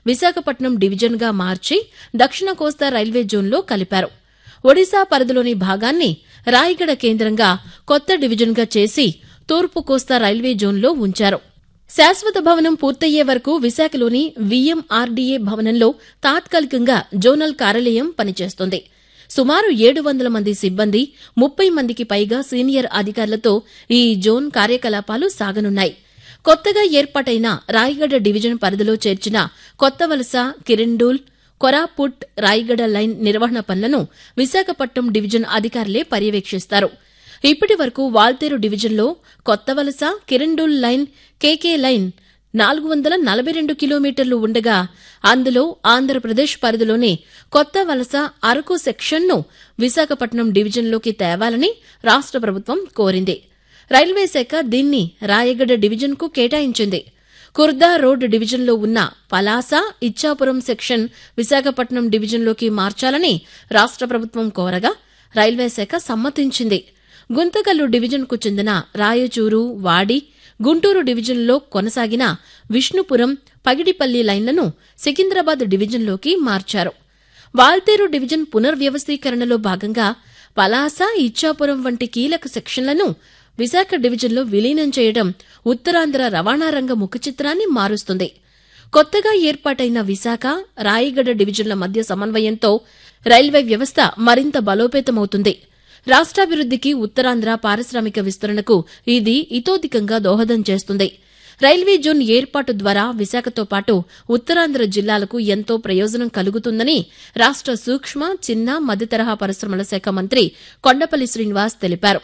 విశాఖపట్నం డివిజన్గా మార్చి దక్షిణ కోస్తా రైల్వే జోన్లో కలిపారు ఒడిశా పరిధిలోని భాగాన్ని రాయగడ కేంద్రంగా కొత్త డివిజన్గా చేసి తూర్పు కోస్తా రైల్వే జోన్లో ఉంచారు శాశ్వత భవనం పూర్తయ్యే వరకు విశాఖలోని వీఎంఆర్డీఏ భవనంలో తాత్కాలికంగా జోనల్ కార్యాలయం పనిచేస్తుంది సుమారు ఏడు వందల మంది సిబ్బంది ముప్పై మందికి పైగా సీనియర్ అధికారులతో ఈ జోన్ కార్యకలాపాలు సాగనున్నాయి కొత్తగా ఏర్పాటైన రాయగడ డివిజన్ పరిధిలో చేర్చిన కొత్త వలస కిరండూల్ కొరాపుట్ రాయగడ లైన్ నిర్వహణ పనులను విశాఖపట్నం డివిజన్ అధికారులే పర్యవేక్షిస్తారు ఇప్పటి వరకు వాల్తేరు డివిజన్లో కొత్త వలస కిరండూల్ లైన్ కేకే లైన్ నాలుగు వందల నలభై రెండు కిలోమీటర్లు ఉండగా అందులో ఆంధ్రప్రదేశ్ పరిధిలోని కొత్త వలస అరకు సెక్షన్ను విశాఖపట్నం డివిజన్లోకి తేవాలని రాష్ట ప్రభుత్వం కోరింది రైల్వే శాఖ దీన్ని రాయగడ డివిజన్కు కేటాయించింది కుర్దా రోడ్ డివిజన్లో ఉన్న పలాస ఇచ్చాపురం సెక్షన్ విశాఖపట్నం డివిజన్లోకి మార్చాలని రాష్ట ప్రభుత్వం కోరగా రైల్వే శాఖ సమ్మతించింది గుంతకల్లు డివిజన్కు చెందిన రాయచూరు వాడి గుంటూరు డివిజన్లో కొనసాగిన విష్ణుపురం పగిడిపల్లి లైన్లను సికింద్రాబాద్ డివిజన్లోకి మార్చారు వాల్తేరు డివిజన్ పునర్వ్యవస్థీకరణలో భాగంగా పలాస ఇచ్చాపురం వంటి కీలక సెక్షన్లను విశాఖ డివిజన్లో విలీనం చేయడం ఉత్తరాంధ్ర రవాణా రంగ ముఖచిత్రాన్ని మారుస్తుంది కొత్తగా ఏర్పాటైన విశాఖ రాయగడ డివిజన్ల మధ్య సమన్వయంతో రైల్వే వ్యవస్థ మరింత బలోపేతమవుతుంది రాష్ట్రాభివృద్దికి ఉత్తరాంధ్ర పారిశ్రామిక విస్తరణకు ఇది ఇతోధికంగా దోహదం చేస్తుంది రైల్వే జోన్ ఏర్పాటు ద్వారా విశాఖతో పాటు ఉత్తరాంధ్ర జిల్లాలకు ఎంతో ప్రయోజనం కలుగుతుందని రాష్ట సూక్ష్మ చిన్న మధ్యతరహా పరిశ్రమల శాఖ మంత్రి కొండపల్లి శ్రీనివాస్ తెలిపారు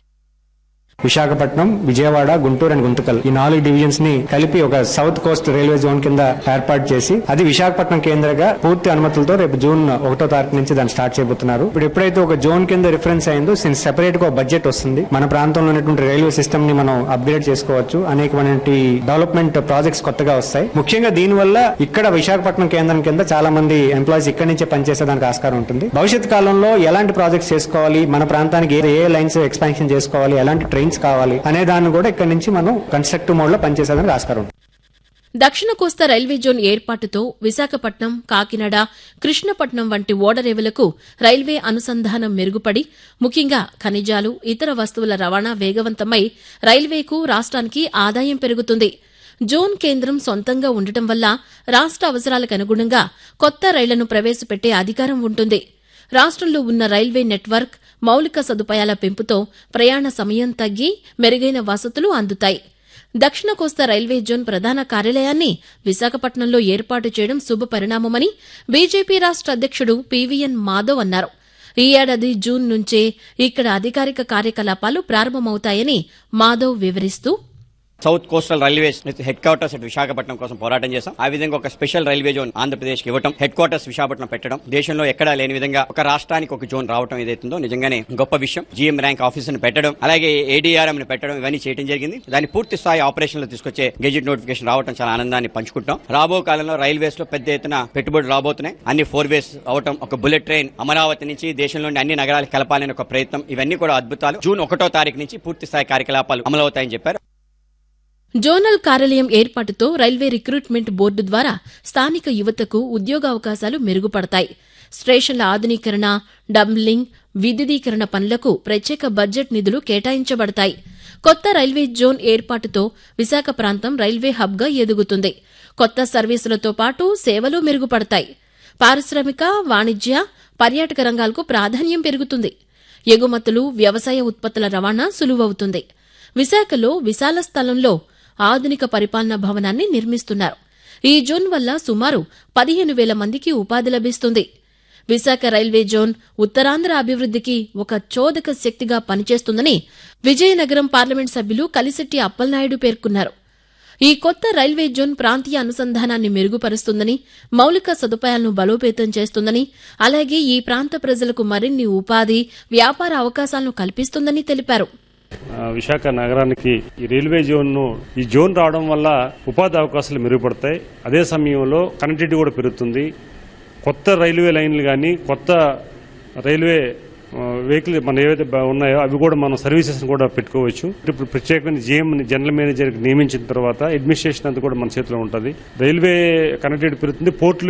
విశాఖపట్నం విజయవాడ గుంటూరు అండ్ గుంతకల్ ఈ నాలుగు డివిజన్స్ ని కలిపి ఒక సౌత్ కోస్ట్ రైల్వే జోన్ కింద ఏర్పాటు చేసి అది విశాఖపట్నం కేంద్రంగా పూర్తి అనుమతులతో రేపు జూన్ ఒకటో తారీఖు నుంచి దాన్ని స్టార్ట్ చేయబోతున్నారు ఇప్పుడు ఎప్పుడైతే ఒక జోన్ కింద రిఫరెన్స్ అయిందో సిన్స్ సెపరేట్ గా బడ్జెట్ వస్తుంది మన ప్రాంతంలో ఉన్నటువంటి రైల్వే సిస్టమ్ ని మనం అప్గ్రేడ్ చేసుకోవచ్చు అనేకమైన డెవలప్మెంట్ ప్రాజెక్ట్స్ కొత్తగా వస్తాయి ముఖ్యంగా దీనివల్ల ఇక్కడ విశాఖపట్నం కేంద్రం కింద చాలా మంది ఎంప్లాయీస్ ఇక్కడి నుంచే పనిచేసేదానికి ఆస్కారం ఉంటుంది భవిష్యత్ కాలంలో ఎలాంటి ప్రాజెక్ట్స్ చేసుకోవాలి మన ప్రాంతానికి ఏ ఏ లైన్స్ ఎక్స్పాన్షన్ చేసుకోవాలి ఎలాంటి ట్రైన్స్ కావాలి అనే దాన్ని కూడా ఇక్కడ నుంచి మనం కన్స్ట్రక్టివ్ మోడ్ లో పనిచేసేదానికి ఆస్కారం ఉంటుంది దక్షిణ కోస్తా రైల్వే జోన్ ఏర్పాటుతో విశాఖపట్నం కాకినాడ కృష్ణపట్నం వంటి ఓడరేవులకు రైల్వే అనుసంధానం మెరుగుపడి ముఖ్యంగా ఖనిజాలు ఇతర వస్తువుల రవాణా వేగవంతమై రైల్వేకు రాష్ట్రానికి ఆదాయం పెరుగుతుంది జోన్ కేంద్రం సొంతంగా ఉండటం వల్ల రాష్ట్ర అవసరాలకు అనుగుణంగా కొత్త రైళ్లను ప్రవేశపెట్టే అధికారం ఉంటుంది రాష్ట్రంలో ఉన్న రైల్వే నెట్వర్క్ మౌలిక సదుపాయాల పెంపుతో ప్రయాణ సమయం తగ్గి మెరుగైన వసతులు అందుతాయి దక్షిణ కోస్తా రైల్వే జోన్ ప్రధాన కార్యాలయాన్ని విశాఖపట్నంలో ఏర్పాటు చేయడం శుభ పరిణామమని బీజేపీ రాష్ట్ర అధ్యక్షుడు పీవీఎన్ మాధవ్ అన్నారు ఈ ఏడాది జూన్ నుంచే ఇక్కడ అధికారిక కార్యకలాపాలు ప్రారంభమవుతాయని మాధవ్ వివరిస్తూ south coastal railways headquarters at Visakhapatnam కోసం పోరాటం చేశాం ఆ విధంగా ఒక స్పెషల్ రైల్వే జోన్ ఆంధ్రప్రదేశ్ కి ఇవ్వడం హెడ్ క్వార్టర్స్ విశాఖపట్నం పెట్టడం దేశంలో ఎక్కడా లేని విధంగా ఒక రాష్ట్రానికి ఒక జోన్ రావడం ఏదైతుందో నిజంగానే గొప్ప విషయం జీఎం ర్యాంక్ ఆఫీసర్ ని పెట్టడం అలాగే ఏడీఆర్ఎం ని పెట్టడం ఇవన్నీ చేయడం జరిగింది దాని పూర్తి స్థాయి ఆపరేషన్ లో తీసుకొచ్చే గెజిట్ నోటిఫికేషన్ రావడం చాలా ఆనందాన్ని పంచుకుంటాం రాబో కాలంలో రైల్వేస్ లో పెద్ద ఎత్తున పెట్టుబడులు రాబోతున్నాయి అన్ని ఫోర్ వేస్ అవటం ఒక బుల్లెట్ ట్రైన్ అమరావతి నుంచి దేశంలోని అన్ని నగరాలకు కలపాలని ఒక ప్రయత్నం ఇవన్నీ కూడా అద్భుతాలు జూన్ ఒకటో తారీఖు నుంచి పూర్తి స్థాయి కార్యకలాపాలు అమలవుతాయని చెప్పారు జోనల్ కార్యాలయం ఏర్పాటుతో రైల్వే రిక్రూట్మెంట్ బోర్డు ద్వారా స్థానిక యువతకు ఉద్యోగావకాశాలు మెరుగుపడతాయి స్టేషన్ల ఆధునీకరణ డంబ్లింగ్ విద్యుదీకరణ పనులకు ప్రత్యేక బడ్జెట్ నిధులు కేటాయించబడతాయి కొత్త రైల్వే జోన్ ఏర్పాటుతో విశాఖ ప్రాంతం రైల్వే హబ్గా ఎదుగుతుంది కొత్త సర్వీసులతో పాటు సేవలు మెరుగుపడతాయి పారిశ్రామిక వాణిజ్య పర్యాటక రంగాలకు ప్రాధాన్యం పెరుగుతుంది ఎగుమతులు వ్యవసాయ ఉత్పత్తుల రవాణా సులువవుతుంది విశాఖలో విశాల స్థలంలో ఆధునిక పరిపాలనా భవనాన్ని నిర్మిస్తున్నారు ఈ జోన్ వల్ల సుమారు పదిహేను వేల మందికి ఉపాధి లభిస్తుంది విశాఖ రైల్వే జోన్ ఉత్తరాంధ్ర అభివృద్దికి ఒక చోదక శక్తిగా పనిచేస్తుందని విజయనగరం పార్లమెంట్ సభ్యులు కలిశెట్టి అప్పలనాయుడు పేర్కొన్నారు ఈ కొత్త రైల్వే జోన్ ప్రాంతీయ అనుసంధానాన్ని మెరుగుపరుస్తుందని మౌలిక సదుపాయాలను బలోపేతం చేస్తుందని అలాగే ఈ ప్రాంత ప్రజలకు మరిన్ని ఉపాధి వ్యాపార అవకాశాలను కల్పిస్తుందని తెలిపారు ఆ, విశాఖ నగరానికి ఈ రైల్వే జోన్ ను ఈ జోన్ రావడం వల్ల ఉపాధి అవకాశాలు మెరుగుపడతాయి అదే సమయంలో కనెక్టివిటీ కూడా పెరుగుతుంది కొత్త రైల్వే లైన్లు కానీ కొత్త రైల్వే వెహికల్ మన ఏవైతే బ- ఉన్నాయో అవి కూడా మనం సర్వీసెస్ కూడా పెట్టుకోవచ్చు ఇప్పుడు ప్రత్యేకమైన జీఎం జనరల్ మేనేజర్ నియమించిన తర్వాత అడ్మినిస్ట్రేషన్ అంతా కూడా మన చేతిలో ఉంటుంది రైల్వే కనెక్టివిటీ పెరుగుతుంది పోర్టులు